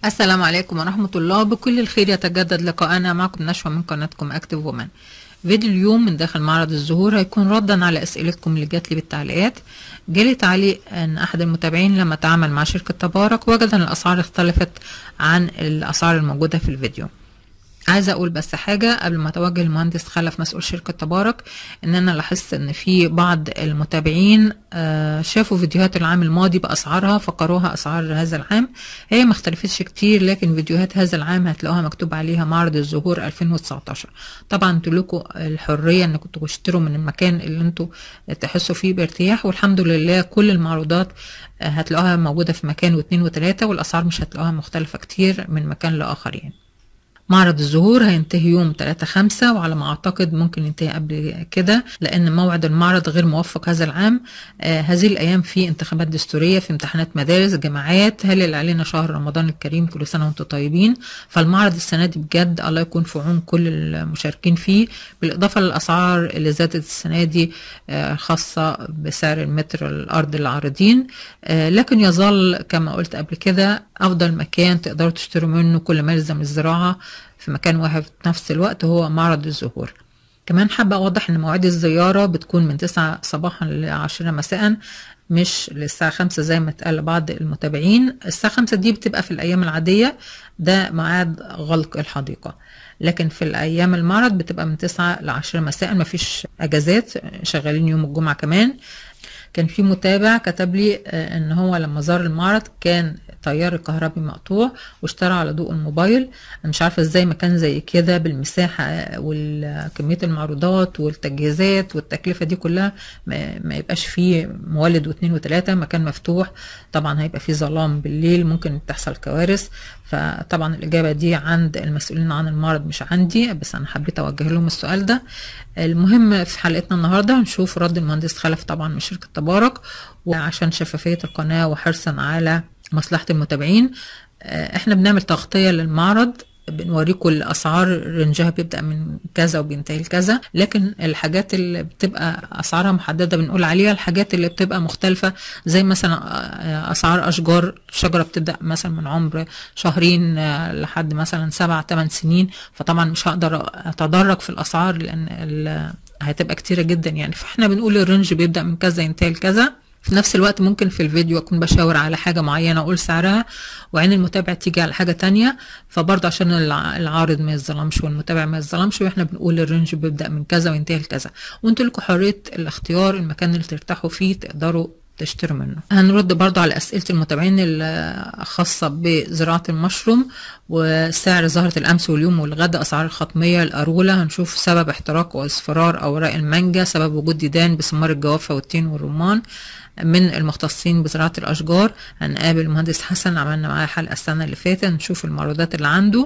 السلام عليكم ورحمة الله بكل الخير يتجدد لقاءنا معكم نشوى من قناتكم اكتف وومن فيديو اليوم من داخل معرض الزهور هيكون ردا على اسئلتكم اللي جات لي بالتعليقات جالي تعليق ان احد المتابعين لما تعامل مع شركة تبارك وجد ان الاسعار اختلفت عن الاسعار الموجودة في الفيديو عايزه اقول بس حاجه قبل ما اتوجه للمهندس خلف مسؤول شركه تبارك ان انا لاحظت ان في بعض المتابعين آه، شافوا فيديوهات العام الماضي باسعارها فقروها اسعار هذا العام هي ما اختلفتش كتير لكن فيديوهات هذا العام هتلاقوها مكتوب عليها معرض الزهور 2019 طبعا انتوا لكم الحريه انكم تشتروا من المكان اللي انتوا تحسوا فيه بارتياح والحمد لله كل المعروضات آه، هتلاقوها موجوده في مكان واثنين وثلاثه والاسعار مش هتلاقوها مختلفه كتير من مكان لاخر يعني معرض الزهور هينتهي يوم 3 5 وعلى ما اعتقد ممكن ينتهي قبل كده لان موعد المعرض غير موفق هذا العام آه هذه الايام في انتخابات دستوريه في امتحانات مدارس جامعات هلل علينا شهر رمضان الكريم كل سنه وانتم طيبين فالمعرض السنه دي بجد الله يكون في عون كل المشاركين فيه بالاضافه للاسعار اللي زادت السنه دي آه خاصه بسعر المتر الارض العارضين آه لكن يظل كما قلت قبل كده افضل مكان تقدروا تشتروا منه كل ما يلزم الزراعه في مكان واحد في نفس الوقت هو معرض الزهور كمان حابة أوضح إن مواعيد الزيارة بتكون من 9 صباحا ل 10 مساء مش للساعة خمسة زي ما اتقال لبعض المتابعين الساعة خمسة دي بتبقى في الأيام العادية ده ميعاد غلق الحديقة لكن في الأيام المعرض بتبقى من تسعة لعشرة مساء مفيش أجازات شغالين يوم الجمعة كمان كان في متابع كتب لي ان هو لما زار المعرض كان تيار الكهربي مقطوع واشترى على ضوء الموبايل انا مش عارفه ازاي مكان زي كده بالمساحه وكميه المعروضات والتجهيزات والتكلفه دي كلها ما يبقاش فيه مولد واثنين وثلاثه مكان مفتوح طبعا هيبقى فيه ظلام بالليل ممكن تحصل كوارث فطبعا الاجابه دي عند المسؤولين عن المعرض مش عندي بس انا حبيت اوجه لهم السؤال ده المهم في حلقتنا النهارده هنشوف رد المهندس خلف طبعا من شركه تبارك وعشان شفافيه القناه وحرصا على مصلحه المتابعين احنا بنعمل تغطيه للمعرض بنوريكم الاسعار رنجها بيبدا من كذا وبينتهي لكذا لكن الحاجات اللي بتبقى اسعارها محدده بنقول عليها الحاجات اللي بتبقى مختلفه زي مثلا اسعار اشجار شجره بتبدا مثلا من عمر شهرين لحد مثلا سبع ثمان سنين فطبعا مش هقدر اتدرج في الاسعار لان هتبقى كتيره جدا يعني فاحنا بنقول الرنج بيبدا من كذا ينتهي لكذا في نفس الوقت ممكن في الفيديو اكون بشاور على حاجة معينة اقول سعرها وعين المتابع تيجي على حاجة تانية فبرضه عشان العارض ما يتظلمش والمتابع ما يتظلمش واحنا بنقول الرينج بيبدأ من كذا وينتهي لكذا وانتوا لكم حرية الاختيار المكان اللي ترتاحوا فيه تقدروا تشتروا منه هنرد برضه على أسئلة المتابعين الخاصة بزراعة المشروم وسعر زهرة الأمس واليوم والغد أسعار الخطمية الأرولة هنشوف سبب احتراق واصفرار أوراق المانجا سبب وجود ديدان بثمار الجوافة والتين والرمان من المختصين بزراعة الأشجار هنقابل المهندس حسن عملنا معاه حلقة السنة اللي فاتت نشوف المعروضات اللي عنده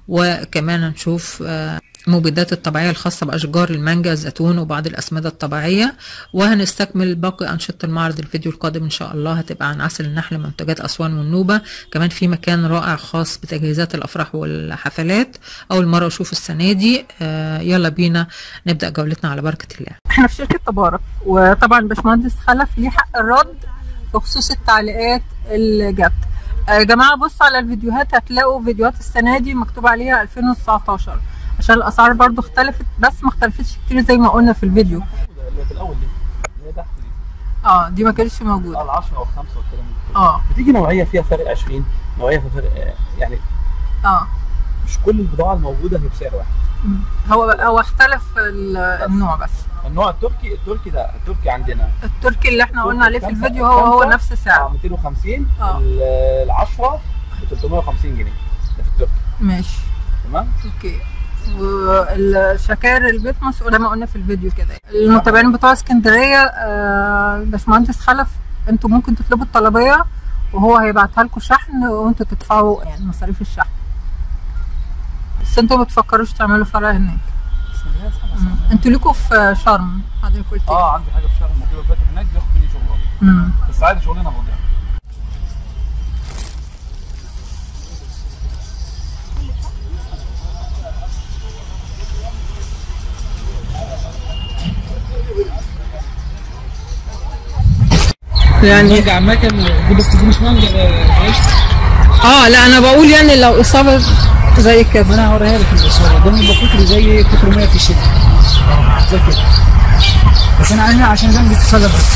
وكمان هنشوف مبيدات الطبيعية الخاصة بأشجار المانجا الزيتون وبعض الأسمدة الطبيعية وهنستكمل باقي أنشطة المعرض الفيديو القادم إن شاء الله هتبقى عن عسل النحل منتجات أسوان والنوبة كمان في مكان رائع خاص بتجهيزات الأفراح والحفلات أول مرة أشوف السنة دي آه يلا بينا نبدأ جولتنا على بركة الله احنا في شركة تبارك وطبعا باشمهندس خلف ليه حق الرد بخصوص التعليقات اللي جت يا جماعة بصوا على الفيديوهات هتلاقوا فيديوهات السنة دي مكتوب عليها 2019 عشان الاسعار برضو اختلفت بس ما اختلفتش كتير زي ما قلنا في الفيديو اللي في الاول دي اللي هي تحت دي اه دي ما كانتش موجوده اه ال 10 او 5 والكلام ده اه بتيجي نوعيه فيها فرق 20 نوعيه فيها فرق آه، يعني اه مش كل البضاعه الموجوده هي بسعر واحد مم. هو هو اختلف ال- النوع بس النوع التركي التركي ده التركي عندنا التركي اللي احنا قلنا عليه في خمسة- الفيديو هو هو خمسة نفس اه سعره 250 آه. ال 10 ب 350 جنيه ده في التركي ماشي تمام اوكي والشكاير البيتموس زي ما قلنا في الفيديو كده المتابعين بتوع اسكندريه آه، باشمهندس خلف انتوا ممكن تطلبوا الطلبيه وهو هيبعتها لكم شحن وانتوا تدفعوا يعني مصاريف الشحن بس انتوا ما بتفكروش تعملوا فرع هناك اسكندريه سهلة مم. سهلة. انتوا ليكوا في شرم حضرتك قلت لي. اه عندي حاجه في شهر موجوده فاتح هناك بياخد مني شغل مم. بس عادي شغلنا موجود يعني مانجا عامة موجودة في مش مانجا ده عيش اه لا انا بقول يعني لو اصابه زي كده ما انا هوريها لك الاصابه ده بيبقى كتر زي كتر ميه في الشتاء زي كده بس انا عايزها عشان جنبي تتصلب بس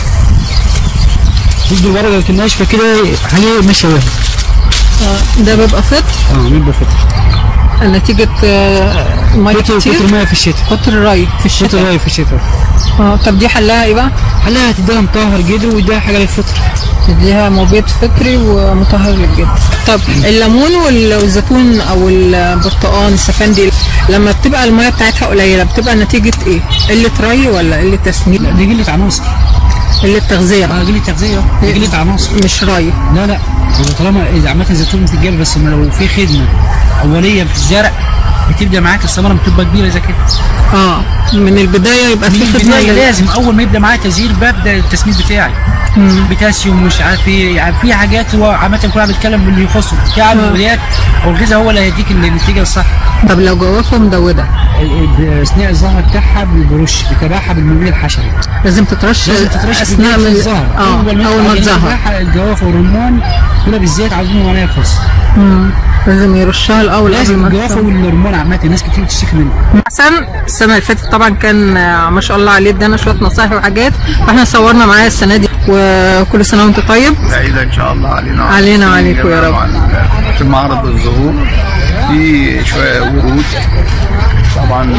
تدي الورقه لكن ناشفه كده هي ماشيه وهي آه ده بيبقى فطر اه بيبقى فطر نتيجه آه ميه كتر كتير كتر ميه في الشتاء كتر الري في كتر الشتاء ميه في الشتاء اه طب دي حلها ايه بقى؟ حلها هتديها مطهر جدر ويديها حاجه للفطر تديها مبيد فكري ومطهر للجلد طب الليمون وال- والزيتون او البرتقال السفندي لما بتبقى الميه بتاعتها قليله بتبقى نتيجه ايه؟ قله ري ولا قله تسميد؟ لا دي قله عناصر قله تغذيه اه بقى قله تغذيه دي قله عناصر مش ري لا لا هو طالما إذا عامة الزيتون بتتجاب بس ما لو في خدمة أولية في الزرع بتبدأ معاك الثمرة بتبقى كبيرة زي كده اه من البدايه يبقى من في خدمه البداية لل- لازم أول ما يبدأ معايا تزهير ببدأ التسميد بتاعي مم. بوتاسيوم مش عارف ايه يعني في حاجات هو عامة كل واحد بيتكلم باللي يخصه بتاع البدايات هو الغذاء هو اللي هيديك النتيجة الصح طب لو جوافه مدوده أثناء الزهر بتاعها برش بتابعها بالمبيد الحشري لازم تترش لازم تترش اثناء بالبيت من في الزهر اه اول ما تظهر الجوافة والرمان دول بالذات عاوزين عناية خاصة مم. لازم يرشها الاول قبل لازم ما الجوافة تظهر. والرمان عامة ناس كتير بتشتكي منه حسن السنه اللي فاتت طبعا كان آه، ما شاء الله عليه ادانا شويه نصايح وحاجات فاحنا صورنا معاه السنه دي وكل سنه وانت طيب سعيدة إن شاء الله علينا علينا وعليكم يا رب. طبعاً في معرض الزهور في شوية ورود طبعا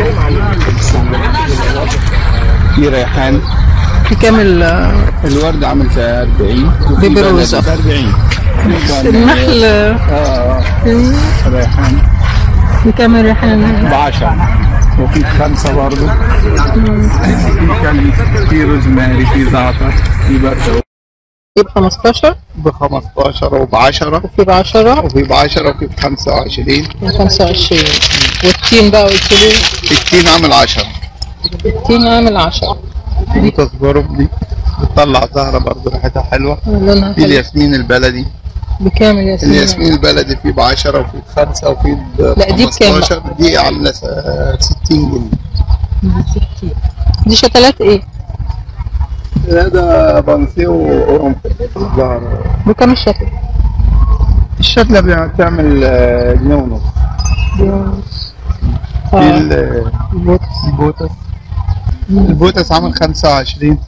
في ريحان في كامل آه، الورد عامل سعر 40 وفي بيبي بلد روزة. ب 40 النحل اه اه ريحان في كامل ريحان ب 10 وفي خمسة برضه في كلب في روزماري في زعتر في برد في ب 15 ب 15 وب 10 وفي ب 10 وفي ب 10 وفي ب 25 و 25 والتين بقى قلت له التين عامل 10 التين عامل 10 دي تصبرهم دي بتطلع زهرة برضه ريحتها حلوة لونها في حلو الياسمين البلدي بكامل يا سيدي الياسمين البلدي فيه ب 10 وفي بخمسة وفي ب لا، دي بكام بقى؟ 15 دي عاملة س- 60 جنيه دي شتلات ايه؟ لا ده بنسيه وقرنفل الزهرة بكام الشتل؟ الشتلة بتعمل آه، جنيه ونص دي ونص. في اه ال- البوتس البوتس البوتس عامل 25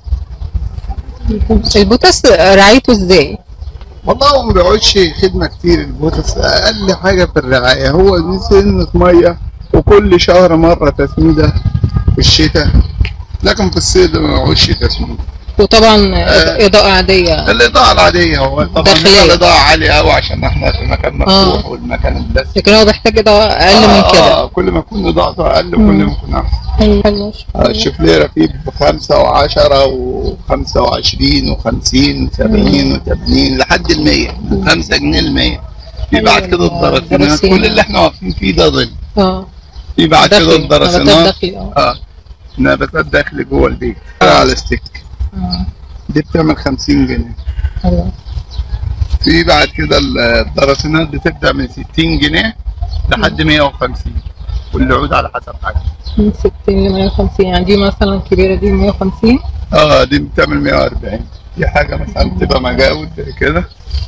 البوتس رعايته ازاي؟ والله هو ما بيقعدش خدمة كتير البوتس أقل حاجة في الرعاية هو دي سنة مية وكل شهر مرة تسميدة في الشتاء لكن في الصيف ما بيقعدش تسميد وطبعا آه. اضاءة عادية الإضاءة العادية هو طبعا داخلية. هنا الإضاءة عالية أوي عشان احنا في مكان مفتوح آه. والمكان الدسم لكن هو بيحتاج اضاءة اقل من كده آه كل ما يكون إضاءته أقل كل ما يكون أحسن حلو حلو آه، الشفليرة فيه بخمسة وعشرة وخمسة وعشرين وخمسين سبعين وتمانين لحد المية من خمسة جنيه المية في بعد كده الدراسينات الدراسينات. كل اللي احنا واقفين فيه ده ظل اه في بعد كده داخلي نباتات الدراسينات داخلي اه اه نباتات داخل جوه البيت على ستيك آه. دي بتعمل خمسين جنيه حلو في بعد كده الدراسينات بتبدأ من ستين جنيه لحد مية وخمسين والعود على حسب حاجة من 60 ل 150 يعني دي مثلا الكبيرة دي 150 اه دي بتعمل 140 في حاجة مثلا بتبقى مجاود زي كده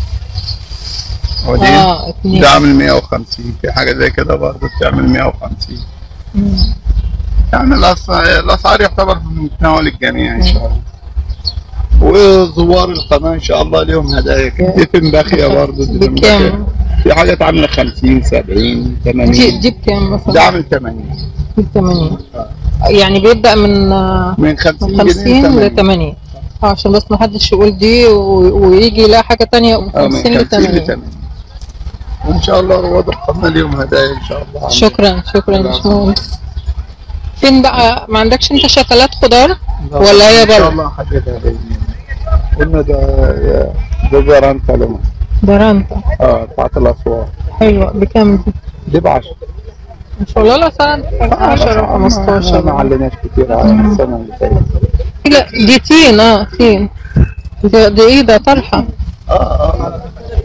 ودي اه اتنين ده عامل 150 في حاجة زي كده برضه بتعمل 150 مم. يعني الأس- الأسعار يعتبر في متناول الجميع إن شاء الله وزوار القناة إن شاء الله ليهم هدايا كده دفن باخية برضه دفن بكام؟ باخية في حاجات عاملة 50 70 دي 80 دي بكام مثلا؟ ده عامل 80 دي 80 يعني بيبدأ من آه، من 50 من جنيه 50 ل 80 80 اه عشان بس ما حدش يقول دي و- ويجي يلاقي حاجة تانية من اه من 50 ل 50 ل 80 80 وإن شاء الله رواد القناة ليهم هدايا إن شاء الله شكرا شكرا يا لا. باشمهندس فين بقى ما عندكش انت شتلات خضار ولا هي ان شاء بره؟ الله حاجتها باذن الله قلنا ده ده زرانتا لما درانتا اه بتاعت الاسوار حلوة بكام دي؟ دي ب 10 ان شاء الله لا سنة 10 ما 15 عليناش كتير على السنه اللي فاتت لا دي تين اه تين ده, ده ايه ده طرحة اه اه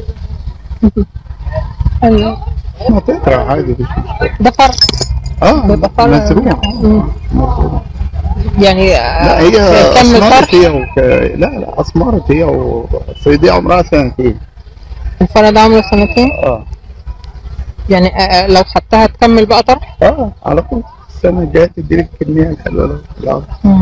حلو ما تقرا عادي مش مشكله ده فرق اه بيبقى فرق مزروع مم. مزروع. يعني لا آه، هي كمل اثمرت طرح هي وك... لا لا اثمرت هي وصيديه عمرها سنتين الفرع ده عمره سنتين اه يعني آه، آه، لو خدتها تكمل بقى طرح اه على طول السنة الجاية تديني الكمية الحلوة لو بالعرض.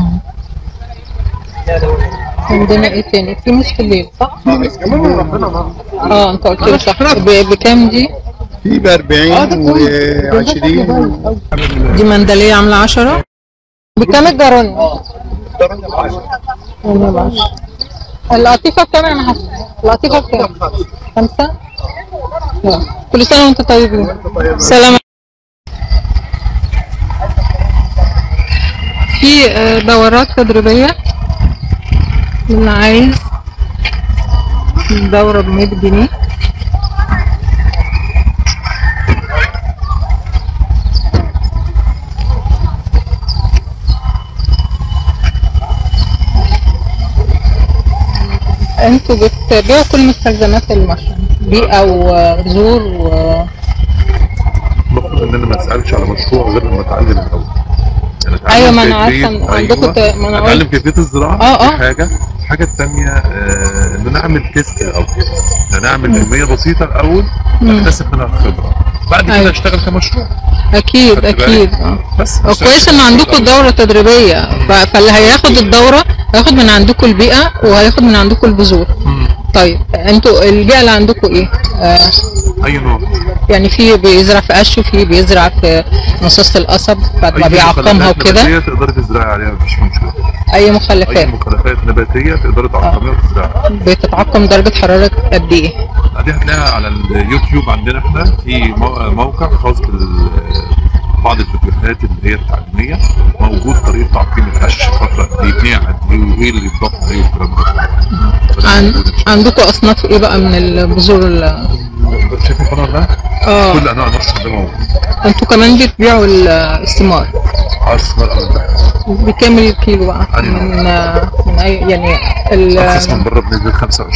عندنا ايه تاني في مش في الليل صح؟ اه انت قلت لي صح ب- بكام دي؟ في ب 40 و 20 دي مندلية عاملة 10 بكام الجرون؟ القطيفة بكام يا محمد؟ القطيفة بكام؟ خمسة؟ لا. كل سنة وانت طيب سلام في آه، دورات تدريبية اللي عايز دورة ب 100 جنيه انتوا بتبيعوا كل مستلزمات المشروع بيئة وزور و المفروض ان انا ما اسالش على مشروع غير لما اتعلم الاول يعني أتعلم أيوة، ما أنا كيفية- عارفة إن عندكم ت- ما أنا اتعلم قلت. كيفيه الزراعه آه، دي آه. حاجه الحاجه الثانيه آه ان انا اعمل تيست الاول ان انا اعمل كميه بسيطه الاول اكتسب منها الخبره بعد كده أيوة. اشتغل كمشروع اكيد خدت بالك؟ اكيد اه بس هو مش كويس ان هشتغل عندكم الأول. دورة تدريبية ف- فاللي هياخد الدورة هياخد من عندكم البيئة وهياخد من عندكم البذور مم. طيب انتوا البيئة اللي عندكم ايه؟ آه اي نوع يعني في بيزرع في قش وفي بيزرع في مصاصة القصب بعد ما أي بيعقمها مخلفات وكده نباتية تقدري تزرعي عليها مفيش مشكله اي اي مخلفات مخلفات نباتيه تقدري تعقميها وتزرعيها بتتعقم درجة حرارة قد ايه؟ دي هتلاقيها على اليوتيوب عندنا احنا في مو- موقع خاص بال بعض الفيديوهات اللي هي التعليميه موجود طريقه تعقيم القش فتره قد ايه بيع قد ايه وايه اللي يتضاف عليه والكلام ده عن... موجود إن شاء عندكم اصناف ايه بقى من البذور ال- الله. شايف القناه ده؟ اه كل انواع النص ده موجود انتوا كمان بتبيعوا ال- الثمار اصفر او ده بكام الكيلو بقى؟ أيوة. من آه، من اي يعني ارخص من ال... بره بنسبه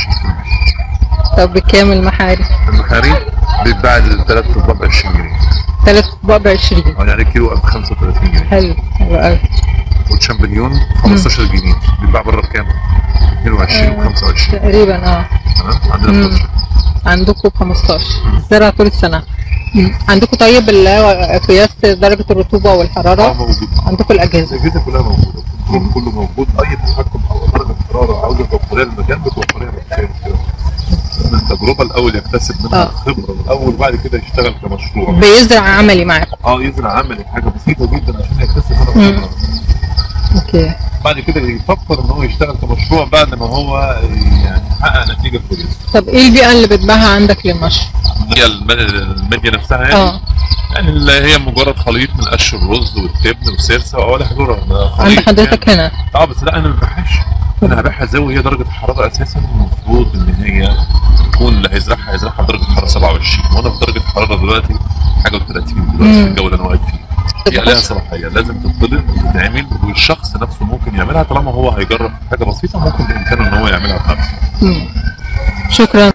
25% طب بكام المحاري؟ المحاري بيتباع الثلاث اطباق ب 20 جنيه ثلاث اطباق ب 20 أو يعني كيلو ب 35 جنيه حلو حلو قوي والشامبينيون 15 جنيه بيتباع بره بكام؟ 22 و 25 تقريبا اه تمام عندنا 12 عندكم ب 15 زرع طول السنة عندكم طيب اللي هو قياس درجة الرطوبة اه والحرارة موجود عندكم الأجهزة الاجهزه كلها موجوده الكنترول كله موجود اي تحكم او درجه حراره عاوزه توفريها المكان بتوفريها مفيش اي مشكله من التجربه الاول يكتسب منها آه. الخبره الاول وبعد كده يشتغل كمشروع بيزرع عملي معاكم اه يزرع عملي حاجه بسيطه جدا عشان يكتسب منها الخبره اوكي بعد كده يفكر ان هو يشتغل كمشروع بعد ما هو يعني يحقق نتيجه كويسه طب ايه البيئة اللي بتباعها عندك للمشروع؟ هي الم- الميديا نفسها يعني اه يعني اللي هي مجرد خليط من قش الرز والتبن والسرسه ولا حضور عند حضرتك هنا اه بس لا انا ما ببيعهاش انا هبيعها زي وهي درجه الحراره اساسا المفروض ان هي تكون اللي هيزرعها هيزرعها بدرجه حراره 27 وانا في درجه حراره دلوقتي حاجه و30 دلوقتي في الجو اللي انا واقف فيه هي لها صلاحيه لازم تطلب وتتعمل والشخص نفسه ممكن يعملها طالما هو هيجرب حاجه بسيطه ممكن بامكانه ان هو يعملها بنفسه مم. شكرا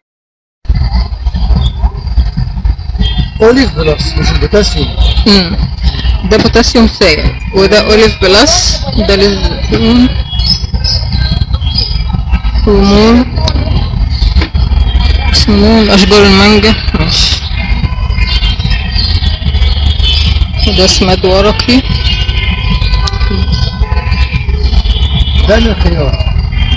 اوليف بلس مش البوتاسيوم مم. ده بوتاسيوم سائل وده اوليف بلس ده للزيتون هرمون سموم اشجار المانجا ماشي وده سماد ورقي ده الخيار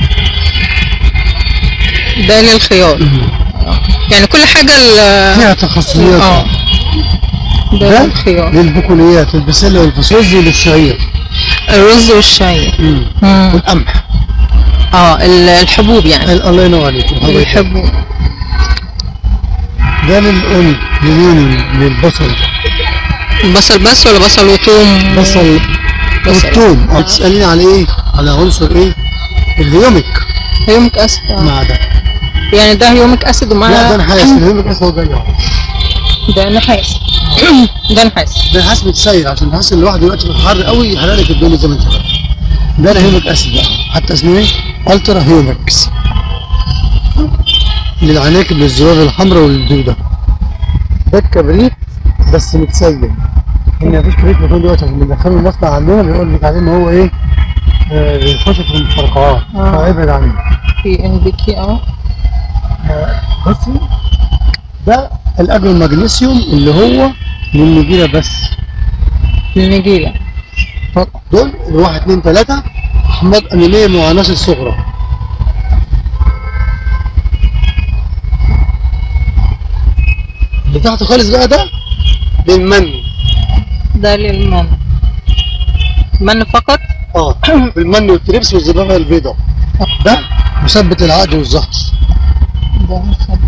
ده للخيار آه. يعني كل حاجة ال- فيها تخصصيات اه ده ده للخيار للبقوليات البسله والفاصوليا للشعير الرز والشعير مم. مم. والقمح اه ال- الحبوب يعني ال- الله ينور عليك الحبايب. الحبوب ده للأولي لليوني للبصل بصل بس ولا بصل وثوم بصل بصل. والثوم هتسأليني على ايه؟ على عنصر ايه؟ الهيوميك هيوميك اسيد آه. مع ده يعني ده هيوميك اسيد ومعاه لا ده نحاس الهيوميك اسيد هو جاي ده نحاس ده نحاس ده نحاس متسير عشان النحاس اللي دلوقتي في الحر قوي يحرق لك الدنيا زي ما انت عارف ده الهيوميك اسيد بقى حتى اسمه ايه؟ الترا هيوميكس للعناكب للذباب الحمراء والدوده ده الكبريت بس متسيل ان مفيش كبريت مكان دلوقتي عشان بندخله المصنع عندنا بيقول لك عليه ان هو ايه؟ آه، بيخش في المفرقعات آه. فابعد عنه في ان بي كي اه بصي ده الاجرو المغنيسيوم اللي هو للنجيله بس النجيله فقط دول الواحد اتنين تلاته احماض امينيه من عناصر صغرى اللي تحت خالص بقى ده للمن ده للمن من فقط اه المن والتريبس والزبابه البيضاء ده مثبت العقد والزهر ده مثبت.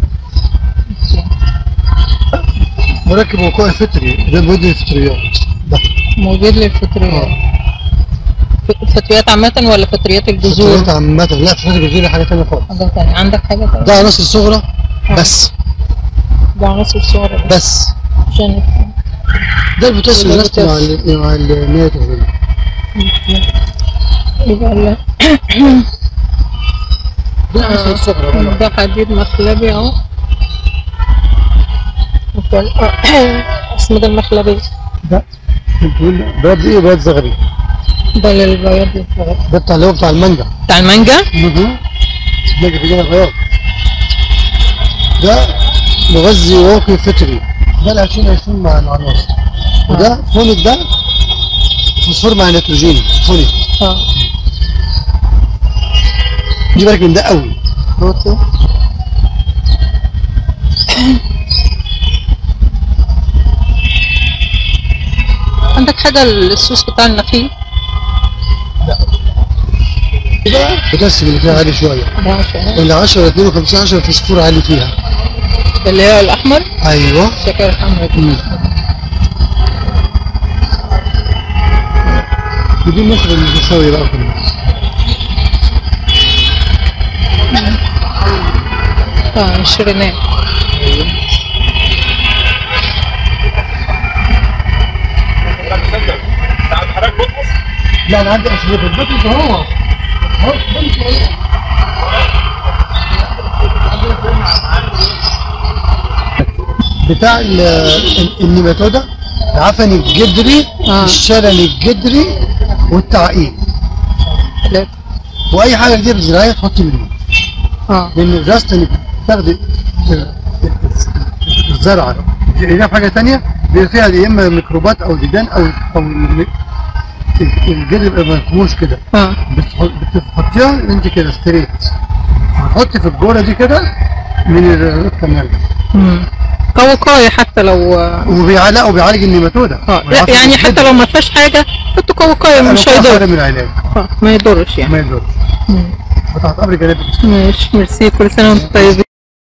مركب وقائي فطري ده بيدي الفطريات ده موجود للفطريات ف- الفطريات عامة ولا فطريات الجذور؟ فطريات عامة لا فطريات الجذور حاجة تانية خالص حاجة تانية عندك حاجة تانية؟ ده عناصر صغرى بس ده عناصر صغرى بس بس عشان نفهم. ده البوتاسيوم وده نفسه مع ال مع النيتروجين يبقى لا ده العناصر الصغرى بقى. ده حديد مخلبي اهو وكان- اسمه ده المخلبي ده ده بإيه بيض زغري ده للبياض الصغير ده بتاع اللي هو بتاع المانجا بتاع المانجا المانجا في جنة بياض ده مغذي واقي فطري ده ال 20 20 مع العناصر وده فونيك ده فوسفور مع نيتروجين فونيك اه دي بالك من ده قوي بروتو عندك حاجة الصوص بتاع النخيل ده بوتاسيوم اللي فيها عالي شويه ده عشان اللي 10 52 10 فوسفور عالي فيها ده اللي هو الأحمر ايوه الشكل الحمراء دي مم. ودي مخرج المتساوي بقى كله اه الشرينات لا انا عندي اسئله البطل هو هو بتاع ال- ال- النيماتودا العفن الجدري آه. الشلل الجدري والتعقيم ثلاثة واي حاجه جديده بتزرعيها تحطي منه اه لان جاست انك تاخدي ال- الزرعه تزرعيها في حاجه ثانيه بيبقى فيها يا اما ميكروبات او ديدان او او الم- الجدر بيبقى مفهوش كده اه بتح- بتحطيها انت كده ستريت بتحطي في الجوره دي كده من الروت كمان مم. كوقاية حتى لو وبيعالج وبيعالج النيماتودا اه لا يعني حتى لو ما فيهاش حاجة حطوا كوقاية مش هيضر من العلاج اه ما يضرش يعني ما يضرش بتاعت قبل جانبي ماشي ميرسي كل سنة وانتم طيبين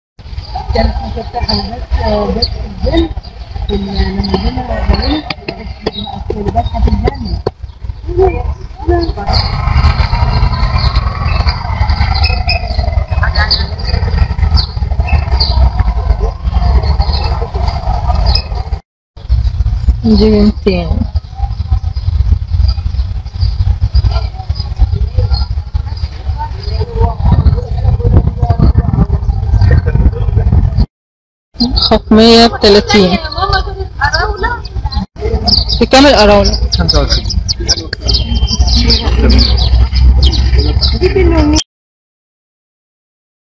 دي بنتين خطمية بتلاتين بكام القراولة؟ 25